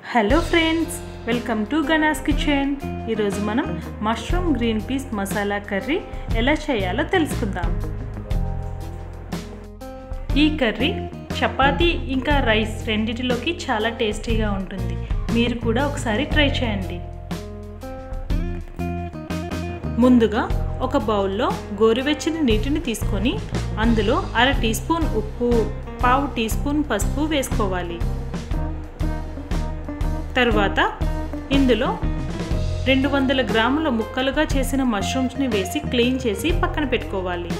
hello friends welcome to గనాస్ kitchen ఈరోజు మనం mushroom green peas masala curry ఎలా చేయాలో తెలుసుకుందాం ఈ కర్రీ చపాతీ ఇంకా రైస్ రెండిటిలోకి చాలా టేస్టీగా ఉంటుంది మీరు కూడా ఒకసారి ట్రై చేయండి ముందుగా ఒక బౌల్లో గోరువెచ్చని నీటిని తీసుకొని అందులో అర టీ స్పూన్ ఉప్పు పావు టీ స్పూన్ పసుపు వేసుకోవాలి తర్వాత ఇందులో రెండు వందల గ్రాముల ముక్కలుగా చేసిన మష్రూమ్స్ని వేసి క్లీన్ చేసి పక్కన పెట్టుకోవాలి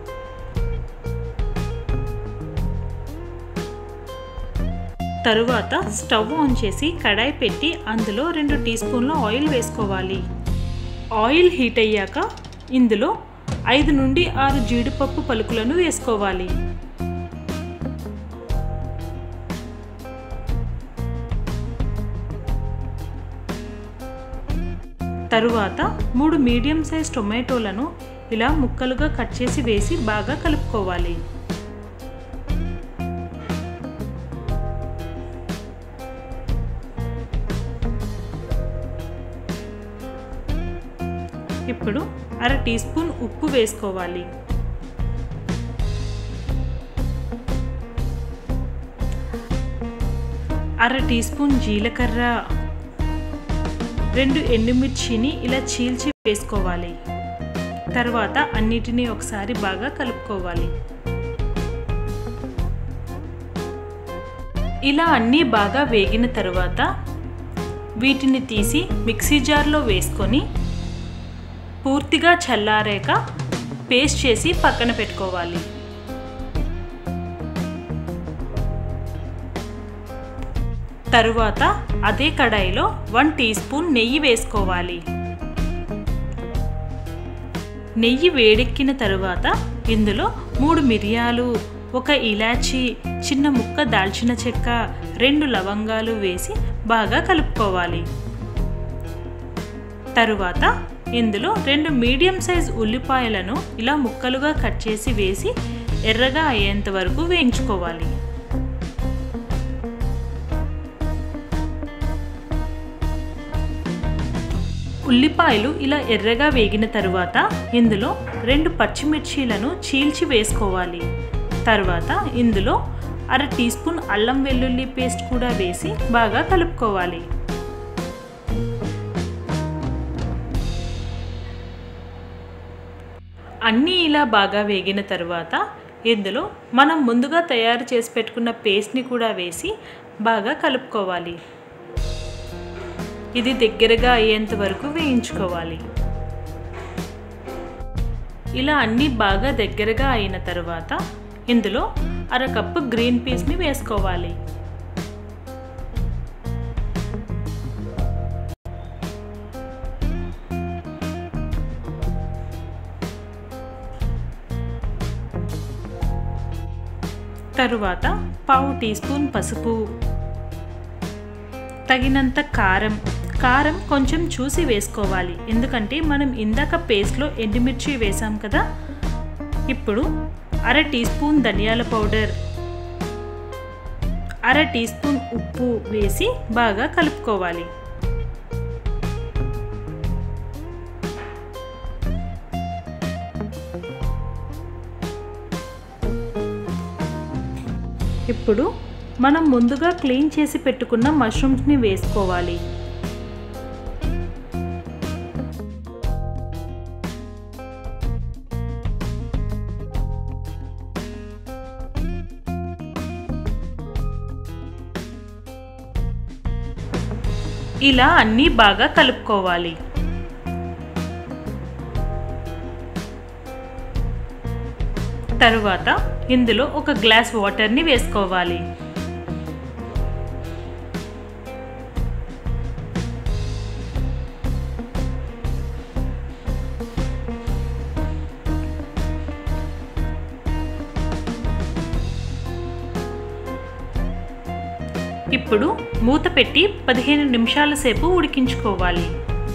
తరువాత స్టవ్ ఆన్ చేసి కడాయి పెట్టి అందులో రెండు టీ స్పూన్ల ఆయిల్ వేసుకోవాలి ఆయిల్ హీట్ అయ్యాక ఇందులో ఐదు నుండి ఆరు జీడిపప్పు పలుకులను వేసుకోవాలి తరువాత మూడు మీడియం సైజ్ టొమాటోలను ఇలా ముక్కలుగా కట్ చేసి వేసి బాగా కలుపుకోవాలి ఇప్పుడు అర టీ స్పూన్ ఉప్పు వేసుకోవాలి అర టీ స్పూన్ జీలకర్ర రెండు ఎండుమిర్చిని ఇలా చీల్చి వేసుకోవాలి తర్వాత అన్నిటినీ ఒకసారి బాగా కలుపుకోవాలి ఇలా అన్నీ బాగా వేగిన తర్వాత వీటిని తీసి మిక్సీ జార్లో వేసుకొని పూర్తిగా చల్లారాక పేస్ట్ చేసి పక్కన పెట్టుకోవాలి తరువాత అదే కడాయిలో వన్ టీ స్పూన్ నెయ్యి వేసుకోవాలి నెయ్యి వేడెక్కిన తరువాత ఇందులో మూడు మిరియాలు ఒక ఇలాచి చిన్న ముక్క దాల్చిన చెక్క రెండు లవంగాలు వేసి బాగా కలుపుకోవాలి తరువాత ఇందులో రెండు మీడియం సైజ్ ఉల్లిపాయలను ఇలా ముక్కలుగా కట్ చేసి వేసి ఎర్రగా అయ్యేంత వరకు వేయించుకోవాలి ఉల్లిపాయలు ఇలా ఎర్రగా వేగిన తరువాత ఇందులో రెండు పచ్చిమిర్చీలను చీల్చి వేసుకోవాలి తర్వాత ఇందులో అర టీ స్పూన్ అల్లం వెల్లుల్లి పేస్ట్ కూడా వేసి బాగా కలుపుకోవాలి అన్నీ ఇలా బాగా వేగిన తర్వాత ఇందులో మనం ముందుగా తయారు చేసి పెట్టుకున్న పేస్ట్ని కూడా వేసి బాగా కలుపుకోవాలి ఇది దగ్గరగా అయ్యేంత వరకు వేయించుకోవాలి ఇలా అన్నీ బాగా దగ్గరగా అయిన తర్వాత ఇందులో అర కప్పు గ్రీన్ పీస్ని వేసుకోవాలి తరువాత పావు టీ స్పూన్ పసుపు తగినంత కారం కారం కొంచెం చూసి వేసుకోవాలి ఎందుకంటే మనం ఇందాక పేస్ట్లో ఎండుమిర్చి వేసాం కదా ఇప్పుడు అర టీ స్పూన్ ధనియాల పౌడర్ అర టీ స్పూన్ ఉప్పు వేసి బాగా కలుపుకోవాలి ఇప్పుడు మనం ముందుగా క్లీన్ చేసి పెట్టుకున్న మష్రూమ్స్ని వేసుకోవాలి ఇలా అన్నీ బాగా కలుపుకోవాలి తరువాత ఇందులో ఒక గ్లాస్ వాటర్ని వేసుకోవాలి ఇప్పుడు మూత పెట్టి పదిహేను నిమిషాల సేపు ఉడికించుకోవాలి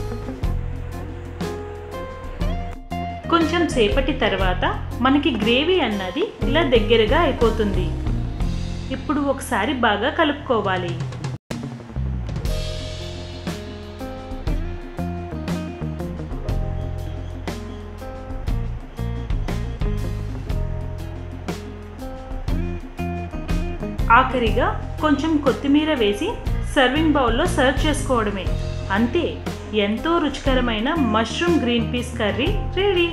కొంచెం సేపటి తర్వాత మనకి గ్రేవీ అన్నది ఇలా దగ్గరగా అయిపోతుంది ఇప్పుడు ఒకసారి బాగా కలుపుకోవాలి ఆఖరిగా కొంచెం కొత్తిమీర వేసి సర్వింగ్ బౌల్లో సర్వ్ చేసుకోవడమే అంతే ఎంతో రుచికరమైన mushroom green peas curry ready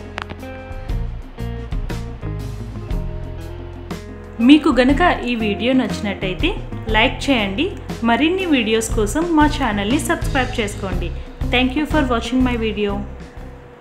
మీకు గనక ఈ వీడియో నచ్చినట్టయితే లైక్ చేయండి మరిన్ని వీడియోస్ కోసం మా ఛానల్ని సబ్స్క్రైబ్ చేసుకోండి thank you for watching my video